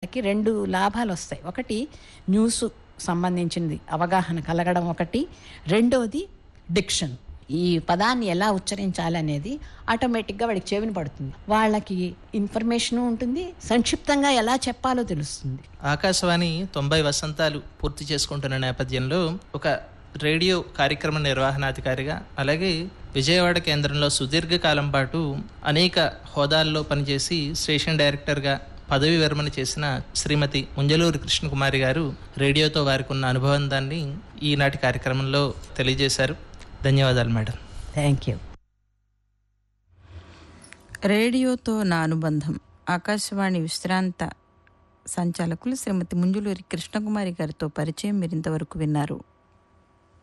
గారికి రెండు లాభాలు వస్తాయి ఒకటి న్యూస్ సంబంధించింది అవగాహన కలగడం ఒకటి రెండోది డిక్షన్ ఈ పదాన్ని ఎలా ఉచ్చరించాలి అనేది ఆటోమేటిక్గా వాడికి చెవిని పడుతుంది వాళ్ళకి ఇన్ఫర్మేషన్ ఉంటుంది సంక్షిప్తంగా ఎలా చెప్పాలో తెలుస్తుంది ఆకాశవాణి తొంభై వసంతాలు పూర్తి చేసుకుంటున్న నేపథ్యంలో ఒక రేడియో కార్యక్రమ నిర్వహణాధికారిగా అలాగే విజయవాడ కేంద్రంలో సుదీర్ఘకాలం పాటు అనేక హోదాల్లో పనిచేసి స్టేషన్ డైరెక్టర్గా పదవి విరమణ చేసిన శ్రీమతి ముంజలూరు కృష్ణకుమారి గారు రేడియోతో వారికి ఉన్న అనుభవందాన్ని ఈనాటి కార్యక్రమంలో తెలియజేశారు ధన్యవాదాలు మేడం థ్యాంక్ యూ రేడియోతో నా అనుబంధం ఆకాశవాణి విశ్రాంత సంచాలకులు శ్రీమతి ముంజులూరి కృష్ణకుమారి గారితో పరిచయం మీరు ఇంతవరకు విన్నారు